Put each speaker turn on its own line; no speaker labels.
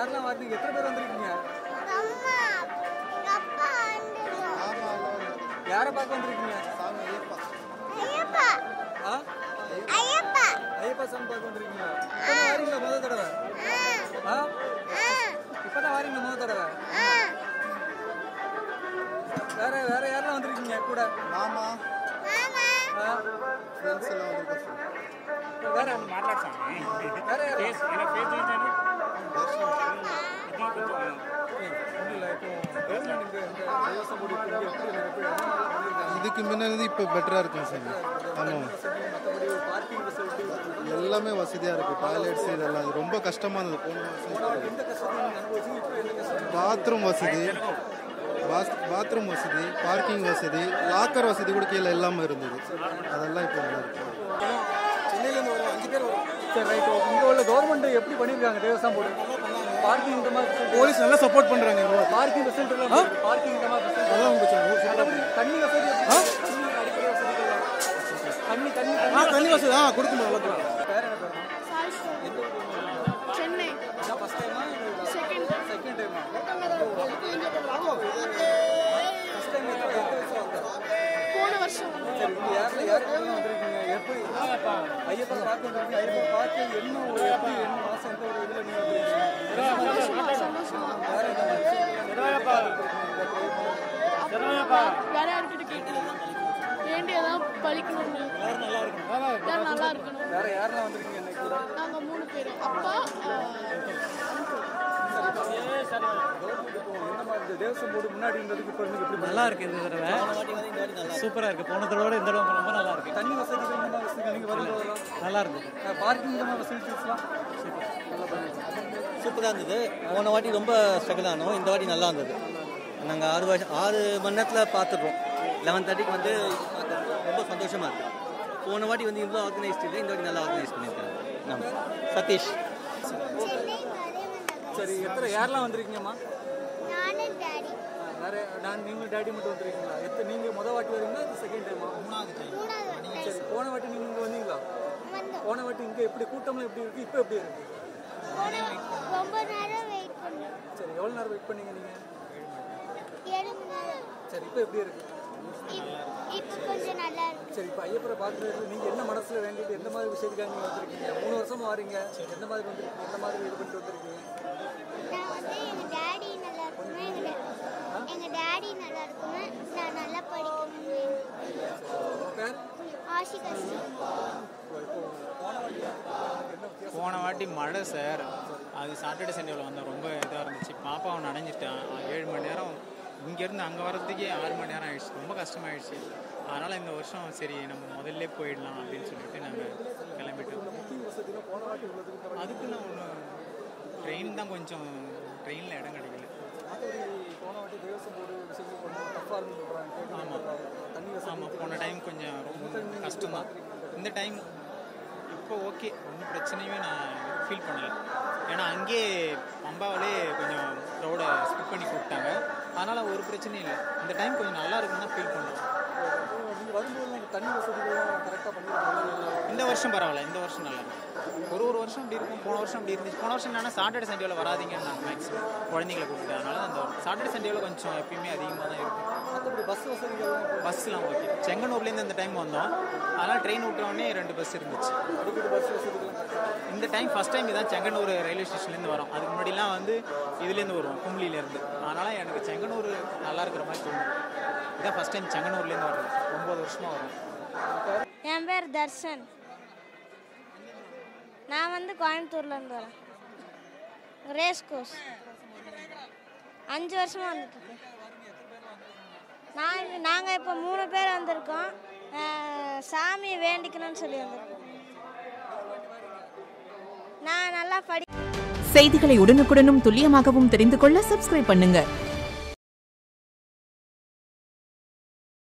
யாரெல்லாம் வரீங்க எத்தனை பேர் வந்திருக்கீங்க
அம்மா எங்க அப்பா வந்துடும்
யாரை பார்க்க வந்திருக்கீங்க
ஐயப்பா
ஆ
ஐயப்பா
ஐயப்பா சாமி பார்க்க வந்திருக்கீங்களா இப்போ வாரீங்களா முதல் தடவை
ஆ
ஆ
ஆ
இப்போ தான் வாரீங்களா முதல் தடவை
ஆ
வேற வேற யாரெல்லாம் வந்திருக்கீங்க கூட
மாமா
மாமா
ஆ
ஃப்ரெண்ட்ஸ் எல்லாம் வந்திருக்கோம்
வேற
మాట్లాడతాను
வேற யாரு?
ఫేస్ ఇలా ఫేస్ చేయించండి
ஒண்ணும் இல்ல, இப்போ கவர்மெண்ட் இங்க இந்த தேவசம் போர்டு இப்ப இங்க எப்படி இருக்கு? எப்படி பண்ணிருக்காங்க?
இதுக்கு முன்னாடி இப்போ பெட்டராக இருக்குங்க சார் ஆமாம்
வசதி, மத்தபடி பார்க்கிங் ஃபெசிலிட்டி
எல்லாமே வசதியாக இருக்குது டாய்லெட்ஸ் இதெல்லாம் இது ரொம்ப கஷ்டமாக இருந்தது போன வருஷம்
எந்த கஷ்டத்தையும் நீங்க அனுபவிச்சீங்க இப்போ எந்த கஷ்டம்
பாத்ரூம் வசதி பாஸ் பாத்ரூம் வசதி பார்க்கிங் வசதி லாக்கர் வசதி கூட கீழே இல்லாமல் இருந்தது அதெல்லாம் இப்போ நல்லா இருக்கு
சென்னையிலேருந்து வரும் அஞ்சு பேர் வரும் சரி ரைட் இங்கே உள்ள கவர்மெண்ட் எப்படி பண்ணியிருக்காங்க தேவசம் போர்டு பார்க்கிங் இந்த மாதிரி
போலீஸ் நல்லா சப்போர்ட் பண்ணுறாங்க
பார்க்கிங் ஃபெசிலிட்டி எல்லாம் பார்க்கிங் இந்த மாதிரி facility.
அதான் உங்கள்
மத்தபடி தண்ணி வசதி எப்படி? தண்ணி அடிப்படை வசதிகள் தண்ணி தண்ணி
ஆ தண்ணி வசதி ஆ கொடுக்குமா நல்லா
பேர் என்ன பேர் எந்த ஊர்ல இருந்து?
சென்னை
இதான் ஃபர்ஸ்ட் டைமா
செகண்ட்
செகண்ட் டைமா ஃபர்ஸ்ட் டைம் எத்தனை வயசு வந்தா?
போன வருஷம்
சரி இங்க யார்ல யார் கூட வந்திருக்கீங்க எப்படி ஐயப்பா பார்க்க வந்திருக்கீங்க ஐயப்பா பார்த்து என்ன ஒரு எப்படி என்ன மாசம் எந்த ஒரு இதுல நீங்க வந்திருக்கீங்க
சந்தோஷமா
வேற என்ன மாதிரி
வேற யார்கிட்ட கேட்கணும் வேண்டியதான் பழிக்கணும்னு எல்லாரும் நல்லா இருக்கணும்
வேற யாரெல்லாம் வந்திருக்கீங்க இன்னைக்கு கூட
நாங்க மூணு பேர் அப்பா
கவர்மெண்ட் இப்போ என்ன மாதிரி இந்த தேவசம் போர்டு முன்னாடி இருந்ததுக்கு இப்போ இருந்து எப்படி
நல்லா இருக்கு இந்த தடவை சூப்பரா இருக்கு போன தடவை விட இந்த தடவை ரொம்ப நல்லா இருக்கு
தண்ணி வசதிகள் இந்த மாதிரி வசதிகள் நீங்க வரும்போதெல்லாம்
நல்லா இருக்கு
பார்க்கிங் இந்த மாதிரி ஃபெசிலிட்டிஸ்லாம் நல்லா பண்ணிருக்கீங்க
சூப்பராக இருந்தது போன வாட்டி ரொம்ப ஸ்ட்ரகிள் ஆனோம் இந்த வாட்டி நல்லா இருந்தது நாங்கள் ஆறு வருஷம் ஆறு மணி நேரத்தில் பார்த்துடுறோம் லெவன் தேர்ட்டிக்கு வந்து ரொம்ப சந்தோஷமாக இருக்குது போன வாட்டி வந்து இவ்வளோ ஆர்கனைஸ்ட் இல்லை இந்த வாட்டி நல்லா ஆர்கனைஸ் பண்ணியிருக்காங்க நம்ம சதீஷ்
சரி எத்தனை யாரெல்லாம் வந்திருக்கீங்கம்மா
நானும் டாடி
ஆ, வேற நான் நீங்களும் டேடி மட்டும் வந்திருக்கீங்களா எத்தனை நீங்க முத வாட்டி வரீங்களா இது செகண்ட் டைமா
மூணாவது
சரி போன வாட்டி நீங்க இங்க வந்தீங்களா
வந்தோம்
போன வாட்டி இங்க எப்படி கூட்டம்லாம் எப்படி இருக்கு இப்போ எப்படி இருக்கு
ரொம்ப நேரம் வெயிட் பண்ணோம்
சரி எவ்வளவு நேரம் வெயிட் பண்ணீங்க நீங்க
ஏழு மணி நேரம்
சரி இப்போ எப்படி இருக்கு
இப்- இப்போ கொஞ்சம் நல்லா இருக்கு
சரி இப்போ ஐயப்பரை பார்க்குறது நீங்க என்ன மனசுல வேண்டிட்டு எந்த மாதிரி விஷயத்துக்காக நீங்க வந்திருக்கீங்க மூணு வருஷமா வரீங்க எந்த மாதிரி வந்திருக்கீங்க எந்த மாதிரி இது பண்ணிட்டு வந்திருக்கீங்க
நான் வந்து எங்க டாடி நல்லா இருக்கணும் எங்க டா- எங்க டாடி நல்லா இருக்கணும் நான் நல்லா படிக்கணும்
உங்க பேர்
ஆஷிகா ஸ்ரீ.
போன வாட்டி மழை சார் அது சாட்டர்டே சண்டேவில் வந்தோம் ரொம்ப இதாக இருந்துச்சு பாப்பாவும் நனைஞ்சிட்டான் ஏழு மணி நேரம் இங்கேருந்து அங்கே வரதுக்கே ஆறு மணி நேரம் ஆயிடுச்சு ரொம்ப கஷ்டமாயிடுச்சு அதனால் இந்த வருஷம் சரி நம்ம முதல்ல போயிடலாம் அப்படின்னு சொல்லிட்டு நாங்கள் கிளம்பிட்டோம் அதுக்குன்னு ஒன்று ட்ரெயின் தான் கொஞ்சம் ட்ரெயினில் இடம் கிடைக்கல
மற்றபடி போன வாட்டி தேவசம் போர்டு விஷயங்கள் கொஞ்சம் டஃப்பாக இருந்து சொல்கிறாங்க
ஆமாம்
தண்ணி வசதி
ஆமாம் போன டைம் கொஞ்சம் ரொம்ப கஷ்டம்தான் இந்த டைம் இப்போ ஓகே ஒன்றும் பிரச்சனையுமே நான் ஃபீல் பண்ணல ஏன்னா அங்கேயே பம்பாவிலே கொஞ்சம் ரோடை ஸ்கிப் பண்ணி கூப்பிட்டாங்க அதனால் ஒரு பிரச்சனையும் இல்லை இந்த டைம் கொஞ்சம் நல்லா இருக்குன்னு தான் ஃபீல் பண்ணுறோம்
நீங்கள் வரும்போது எனக்கு தண்ணி வசதிகள்லாம் கரெக்டாக பண்ணியிருக்காங்க
இந்த வருஷம் பரவாயில்ல இந்த வருஷம் நல்லா இருக்கு ஒரு ஒரு வருஷம் இப்படி இருக்கும் போன வருஷம் இப்படி இருந்துச்சு போன வருஷம் என்னன்னா சாட்டர்டே சண்டேவில் வராதீங்கன்னு நான் மேக்ஸிமம் குழந்தைங்களை கூப்பிட்டு அதனால அந்த சாட்டர்டே சண்டேவில் கொஞ்சம் எப்பயுமே அதிகமாக தான் இருக்கும்
மற்றபடி பஸ் வசதிகள்லாம் இப்போ
பஸ்லாம் ஓகே செங்கனூர்லேருந்து இந்த டைம் வந்தோம் அதனால் ட்ரெயின் விட்டோடனே ரெண்டு பஸ் இருந்துச்சு
அடிக்கடி பஸ் வசதிகள்லாம்
இந்த டைம் ஃபஸ்ட் டைம் இதான் செங்கனூர் ரயில்வே ஸ்டேஷன்லேருந்து வரோம் அதுக்கு முன்னாடிலாம் வந்து இதுலேருந்து வருவோம் கும்ளிலேருந்து அதனால் எனக்கு செங்கனூர் நல்லா இருக்கிற மாதிரி தோணுது இதான் ஃபஸ்ட் டைம் செங்கனூர்லேருந்து வர்றது ஒம்பது வருஷமாக வரும்
என் பேர் தர்ஷன் நான் வந்து கோயம்புத்தூர்லேருந்து வரேன் ரேஸ் கோர்ஸ் அஞ்சு வருஷமாக வந்துட்டு இருக்கேன் நான் நாங்கள் இப்போ மூணு பேர் வந்திருக்கோம் அஹ், சாமியை வேண்டிக்கணும்னு சொல்லி வந்திருக்கோம் நான் நல்லா படி
செய்திகளை உடனுக்குடனும் துல்லியமாகவும் தெரிந்து கொள்ள சப்ஸ்கிரைப் பண்ணுங்க